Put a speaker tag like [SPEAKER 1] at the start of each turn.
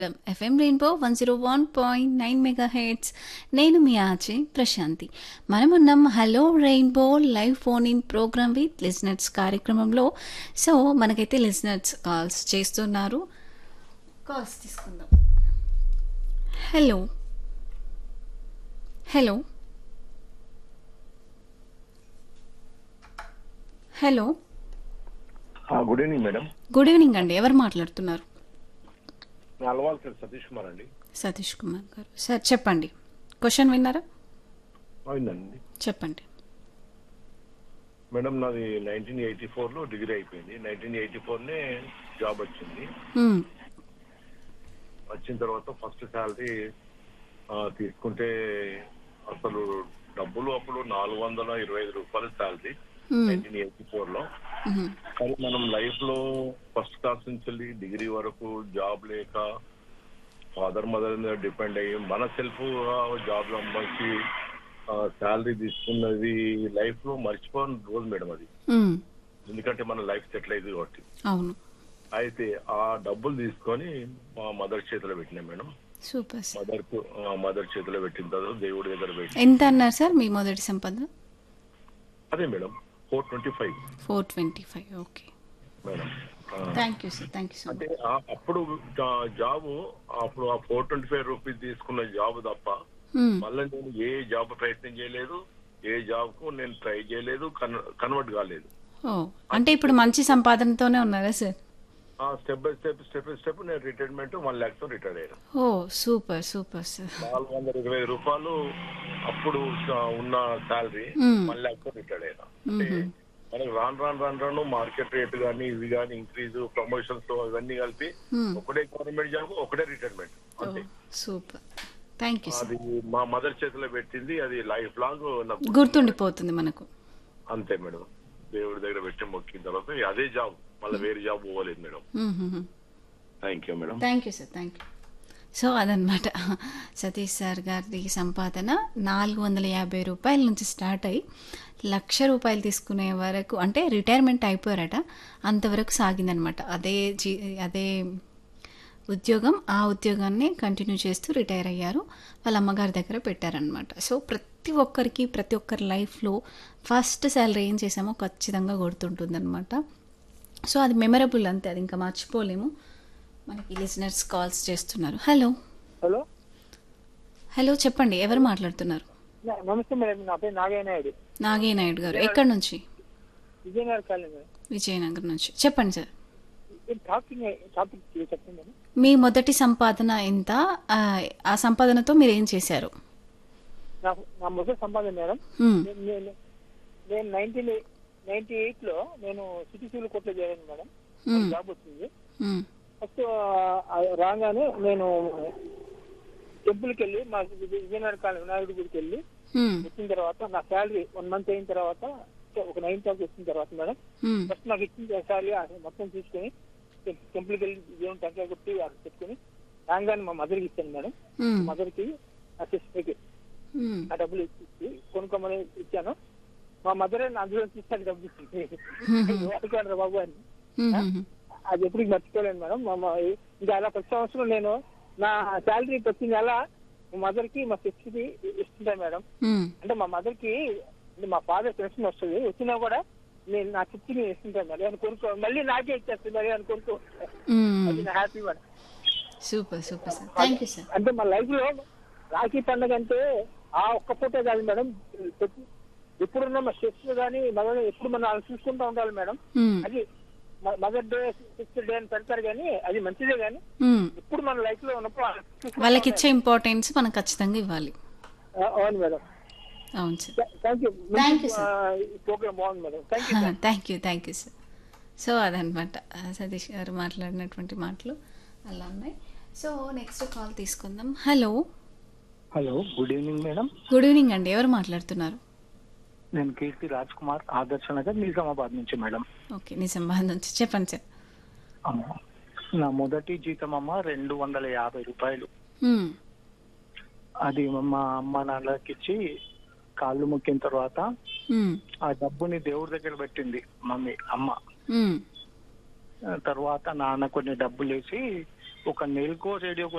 [SPEAKER 1] FM rainbow one zero one point nine megahertz నేను మీ RJ Prashanthi మనమున్నాం hello rainbow live phone in program with listeners కార్యక్రమంలో so మనకైతే listeners calls చేస్తున్నారు calls తీసుకుందాం hello hello hello
[SPEAKER 2] good evening madam
[SPEAKER 1] good evening అండి ఎవరు మాట్లాడుతున్నారు
[SPEAKER 2] నేను అల్వాల్ సార్ సతీష్ కుమార్ అండి
[SPEAKER 1] సతీష్ కుమార్ గారు సార్ చెప్పండి క్వశ్చన్ విన్నారా
[SPEAKER 2] అయిందండి
[SPEAKER 1] చెప్పండి
[SPEAKER 2] మేడం నాది నైన్టీన్ ఎయిటీ ఫోర్లో డిగ్రీ అయిపోయింది నైన్టీన్ ఎయిటీ ఫోర్నే జాబ్ వచ్చింది
[SPEAKER 1] మ్మ్.
[SPEAKER 2] వచ్చిన తర్వాత ఫస్ట్ శాలరీ తీసుకుంటే అసలు డబ్బులు అప్పుడు నాలుగు వందల ఇరవై ఐదు రూపాయల శాలరీ
[SPEAKER 1] మ్మ్.
[SPEAKER 2] నైన్టీన్ ఎయిటీ ఫోర్లో
[SPEAKER 1] మ్మ్.
[SPEAKER 2] కానీ మనం లైఫ్ లో ఫస్ట్ క్లాస్ నుంచి వెళ్ళి డిగ్రీ వరకు జాబ్ లేక ఫాదర్ మదర్ మీద డిపెండ్ అయ్యి మన సెల్ఫ్ జాబ్ లో మంచి శాలరీ తీసుకున్నది లైఫ్ లో మర్చిపోని రోజు మేడం అది
[SPEAKER 1] మ్మ్.
[SPEAKER 2] ఎందుకంటే మన లైఫ్ సెటిల్ అయింది కాబట్టి
[SPEAKER 1] అవును
[SPEAKER 2] అయితే ఆ డబ్బులు తీసుకొని మా మదర్ చేతిలో పెట్టినా మేడం
[SPEAKER 1] సూపర్ సార్
[SPEAKER 2] మదర్ కు మదర్ చేతిలో పెట్టిన తర్వాత దేవుడి దగ్గర పెట్టి
[SPEAKER 1] ఎంత అన్నారు సార్ మీ మొదటి సంపాదన
[SPEAKER 2] అదే madam four twenty five
[SPEAKER 1] four twenty five okay
[SPEAKER 2] madam ఆ,
[SPEAKER 1] thank you sir thank you so
[SPEAKER 2] అంటే
[SPEAKER 1] మచ్
[SPEAKER 2] ఆ- అప్పుడు జా- జాబ్ అప్పుడు ఆ ఫోర్ ట్వంటీ ఫైవ్ రూపీస్ తీసుకున్న జాబ్ తప్ప
[SPEAKER 1] మ్మ్.
[SPEAKER 2] మళ్ళీ నేను ఏ జాబ్ ప్రయత్నం చేయలేదు ఏ జాబ్ కు నేను ట్రై చేయలేదు కన్వర్ట్ కాలేదు
[SPEAKER 1] ఓ అంటే ఇప్పుడు మంచి సంపాదనతోనే ఉన్నారా సార్
[SPEAKER 2] ఆ step by step step by step నేను రిటైర్మెంట్ వన్ ల్యాక్ తో రిటైర్ అయ్యాను
[SPEAKER 1] ఓ సూపర్ సూపర్ సార్
[SPEAKER 2] నాలుగు వందల ఇరవై రూపాయలు అప్పుడు స- ఉన్న శాలరీ
[SPEAKER 1] మ్మ్.
[SPEAKER 2] వన్ ల్యాక్ తో రిటైర్ అయినా అంటే మనకు రాను రాను రాను రాను మార్కెట్ రేట్ కానీ ఇవి కానీ ఇంక్రీజ్ ప్రమోషన్స్ ఇవన్నీ కలిపి
[SPEAKER 1] మ్మ్.
[SPEAKER 2] ఒకటే గవర్నమెంట్ జాబ్ ఒకటే రిటైర్మెంట్
[SPEAKER 1] ఓ
[SPEAKER 2] అంతే
[SPEAKER 1] సూపర్ థ్యాంక్ యూ సార్
[SPEAKER 2] అది మా మదర్ చేతిలో పెట్టింది అది లైఫ్ లాంగ్ నాకు
[SPEAKER 1] గుర్తుండిపోతుంది మనకు
[SPEAKER 2] అంతే మేడం దేవుడి దగ్గర పెట్టి మొక్కిన తర్వాత అదే జాబ్ మళ్ళీ వేరే జాబ్ పోలేదు madam thank you madam
[SPEAKER 1] thank you sir thank you so అదనమాట సతీష్ సార్ గారి సంపాదన నాలుగు వందల యాభై రూపాయల నుంచి స్టార్ట్ అయ్యి లక్ష రూపాయలు తీసుకునే వరకు అంటే రిటైర్మెంట్ అయిపోయారట అంతవరకు సాగిందనమాట అదే జీ అదే ఉద్యోగం ఆ ఉద్యోగాన్ని కంటిన్యూ చేస్తూ రిటైర్ అయ్యారు వాళ్ళ అమ్మగారి దగ్గర పెట్టారనమాట సో ప్రతి ఒక్కరికి ప్రతి ఒక్కరి లైఫ్లో ఫస్ట్ శాలరీ ఏం చేసామో ఖచ్చితంగా గుర్తుంటుందన్నమాట సో అది మెమరబుల్ అంతే అది ఇంకా మర్చిపోలేము మనకి లిజనర్స్ కాల్స్ చేస్తున్నారు హలో
[SPEAKER 3] హలో
[SPEAKER 1] హలో చెప్పండి ఎవరు మాట్లాడుతున్నారు
[SPEAKER 3] న- నమస్తే మేడం నా పేరు నాగయ్య నాయుడు
[SPEAKER 1] నాగయ్య నాయుడు గారు ఎక్కడి నుంచి
[SPEAKER 3] విజయనగర్ కాలనీ మేడం
[SPEAKER 1] విజయనగరం నుంచి చెప్పండి సార్
[SPEAKER 3] ఈ టాపిక్ టాపిక్ చెప్పండి మేడం
[SPEAKER 1] మీ మొదటి సంపాదన ఎంత ఆ, ఆ సంపాదనతో మీరు ఏం చేశారు
[SPEAKER 3] నా నా మొదటి సంపాదన మేడం
[SPEAKER 1] హ్మ్,
[SPEAKER 3] నేను- నేను నేను నైన్టీన్ నైన్టీ ఎయిట్ లో నేను సిటీ సివిల్ కోర్టులో చేరాను మేడం
[SPEAKER 1] హ్మ్,
[SPEAKER 3] జాబ్ వచ్చింది
[SPEAKER 1] హ్మ్,
[SPEAKER 3] ఫస్ట్ రాగానే నేను టెంపుల్కి వెళ్ళి మా విజయనగర్ కాలనీ వినాయకుడి గుడికి వెళ్ళి
[SPEAKER 1] హ్మ్,
[SPEAKER 3] వచ్చిన తర్వాత నా శాలరీ వన్ మంత్ అయిన తర్వాత ఒక నైన్ థౌసండ్ వచ్చిన తర్వాత మేడం
[SPEAKER 1] హ్మ్,
[SPEAKER 3] ఫస్ట్ నాకు ఇచ్చిన శాలరీ మొత్తం తీసుకొని టెంపుల్కి వెళ్ళి దేవుని టెంకాయ కొట్టి అది పెట్టుకొని రాగానే మా మదర్కి ఇచ్చాను మేడం
[SPEAKER 1] హ్మ్,
[SPEAKER 3] మదర్కి ఆ సిస్టర్కి
[SPEAKER 1] హ్మ్.
[SPEAKER 3] ఆ డబ్బులు ఇచ్చి కొనుక్కోమని ఇచ్చాను మా మదర్ అందులో తీసాను డబ్బులు ఇచ్చింది అనుకోండి బాబు అని
[SPEAKER 1] హ్మ్, హ్మ్,
[SPEAKER 3] అది ఎప్పుడు మర్చిపోలేను మేడం మా మా- ఇంకా అలా ప్రతి సంవత్సరం నేను నా శాలరీ ప్రతి నెల మా మదర్ కి మా సిస్టర్ కి ఇస్తుంటాను మేడం
[SPEAKER 1] హ్మ్.
[SPEAKER 3] అంటే మా మదర్ కి అంటే మా ఫాదర్ పెన్షన్ వస్తుంది వచ్చినా కూడా నేను నా చిట్టి నేను ఇస్తుంటాను మరి అని కొనుక్కో మళ్ళీ నాకే ఇచ్చేస్తుంది మరి అని కొనుక్కో
[SPEAKER 1] హ్మ్.
[SPEAKER 3] అది నా happy madam
[SPEAKER 1] super super sir thank you sir
[SPEAKER 3] అంటే మా లైఫ్ లో రాఖీ పండుగ అంటే ఆ ఒక్క పూటే కాదు మేడం ప్రతి- ఎప్పుడున్నా మా సిస్టర్ కానీ మదర్ ఎప్పుడు మనం వాళ్ళని చూసుకుంటూ ఉండాలి మేడం
[SPEAKER 1] హ్మ్,
[SPEAKER 3] అది మదర్ డే సిస్టర్ డే అని పెడతారు కానీ అది మంచిదే కానీ
[SPEAKER 1] హ్మ్.
[SPEAKER 3] ఇప్పుడు మన లైఫ్ లో ఉన్నప్పుడు వాళ్ళని చూసుకుంటూ
[SPEAKER 1] వాళ్ళకి ఇచ్చే ఇంపార్టెన్స్ మనం ఖచ్చితంగా ఇవ్వాలి
[SPEAKER 3] ఉండాలి. ఆ, అవును మేడం
[SPEAKER 1] అవును sir
[SPEAKER 3] thank you
[SPEAKER 1] Thank you, sir.
[SPEAKER 3] ఈ ప్రోగ్రామ్ బాగుంది madam thank you
[SPEAKER 1] thank you thank you sir so అదనమాట ఆ, సతీష్ గారు మాట్లాడినటువంటి మాటలు అలా ఉన్నాయి సో నెక్స్ట్ కాల్ తీసుకుందాం hello
[SPEAKER 4] hello good evening madam
[SPEAKER 1] good evening అండి ఎవరు మాట్లాడుతున్నారు
[SPEAKER 4] నేను కీర్తి రాజ్ కుమార్ ఆదర్శ నగర్ నిజామాబాద్ నుంచి మేడం
[SPEAKER 1] ఓకే నిజామాబాద్ నుంచి చెప్పండి సార్
[SPEAKER 4] అమ్మ నా మొదటి జీతం అమ్మ రెండు వందల యాభై రూపాయలు
[SPEAKER 1] హ్మ్,
[SPEAKER 4] అది మా అమ్మ నాన్నకి ఇచ్చి కాళ్ళు మొక్కిన తర్వాత
[SPEAKER 1] హ్మ్,
[SPEAKER 4] ఆ డబ్బుని దేవుడి దగ్గర పెట్టింది మమ్మీ అమ్మ
[SPEAKER 1] హ్మ్,
[SPEAKER 4] ఆ తర్వాత నాన్న కొన్ని డబ్బులు వేసి ఒక నెలకో రేడియో